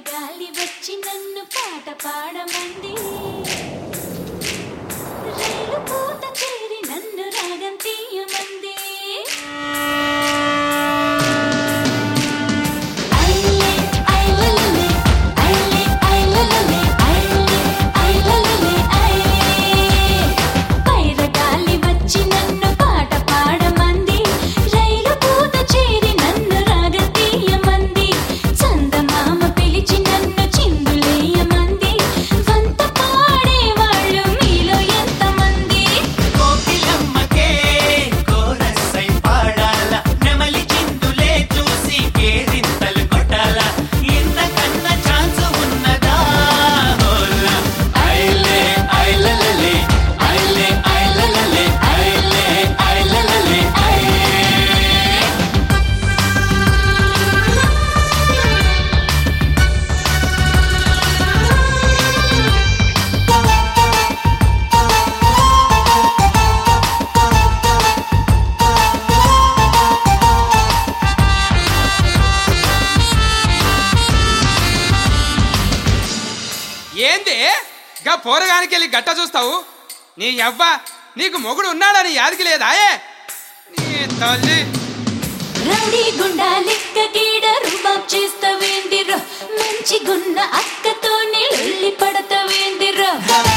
గాలి వచ్చి నన్ను పాట పాడమంది రైలు పూత చేరి నన్ను రాగం తీయమంది ఐలే ఐలలలే ఐలే ఐలలలే ఐలే ఐలలలే ఐలే పైర గాలి వచ్చి నన్ను పాట పాడమంది రైలు పూత చేరి నన్ను రాగ తీయమంది చందమామ పిలిచి నన్ను చిందులేయమంది వంత పాడేవాళ్ళు మీలో ఎంతమంది కోకిలమ్మకే కోరసై పాడాల నెమలి చిందులే చూసి కేరింతలు కొట్టాల ఇంతకన్న ఛాన్స్ ఉన్నదా హోలా ఐలే ఐలలలే ఐలే ఐలలలే ఐలే ఐలలలే ఐ ఏంది గా పోరగానికి వెళ్ళి గట్ట చూస్తావు నీ యవ్వ నీకు మొగుడు ఉన్నాడని యాదికి లేదాయే నీ తల్లి రౌడీ గుండా లెక్క గీడ రుబాబ్ చేస్తావేందిరో మంచి గున్న అక్కతోనే లొల్లి పడతావేందిరో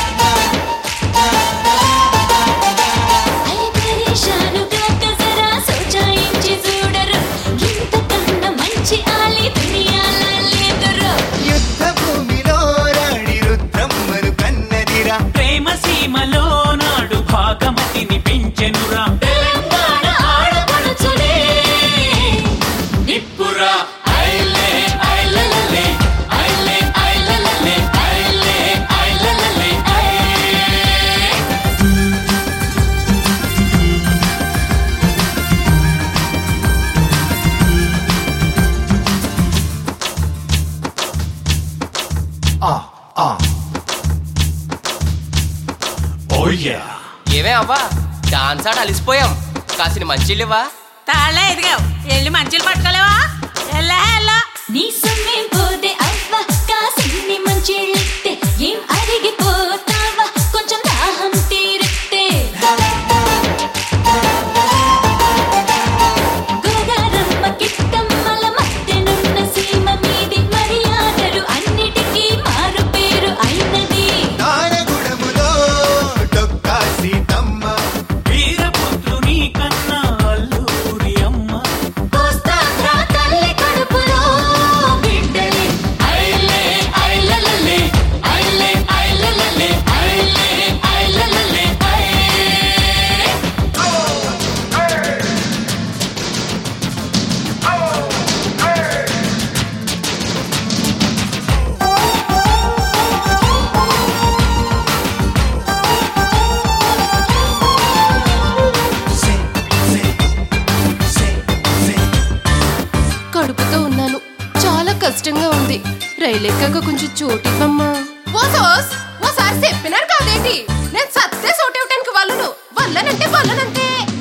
అయ్య పరేషానుగా కసరా సోచాయించి చూడరు ఇంతకన్నా మంచి ఆలి దునియాల లేదురో యుద్ధ భూమిలో రాణి రుద్రమ్మను కన్నదిరా ప్రేమ సీమలో నాడు భాగమతిని పెంచెనురా తెలంగాణ ఆడపడుచులే నిప్పురా ఐలే ఐలలలే ఐలే ఐలలలే ఐలే ఐలలలే ఐ ఏమే అవ్వా డాన్స్ ఆడ అలిసిపోయాం కాసిన మంచిలేవా తాళ్ళే ఎదిగావు వెళ్ళి మంచులు పట్టుకోలేవా వెళ్ళా వెళ్ళా నీ సొమ్మేం పోతే అవ్వ కాసిన్ని మంచిళ్ళిస్తే ఏం అరిగిపోతావా కొంచెం దాహం తీరితే గోదారమ్మ కిట్టమ్మల మధ్యనున్న సీమ మీది మర్యాదలు అన్నిటికీ మారు పేరు అయినది తారగుడములో డొక్కా సీతమ్మ వీరపుత్రుని కన్నా అల్లూరి అమ్మ కోస్తాంధ్ర తల్లి కడుపులో బిడ్డలే ఐలే ఐలలలే ఐలే ఐలలలే ఐలే ఐలలలే ఐ కడుపుతో ఉన్నాను చాలా కష్టంగా ఉంది రైలు ఎక్కాక కొంచెం చోటివ్వమ్మా ఓ సోస్ ఓసారి చెప్పినారు కాదేంటి నేను సత్తే చోటివ్వటానికి వాళ్ళను వల్లనంటే వల్లనంతే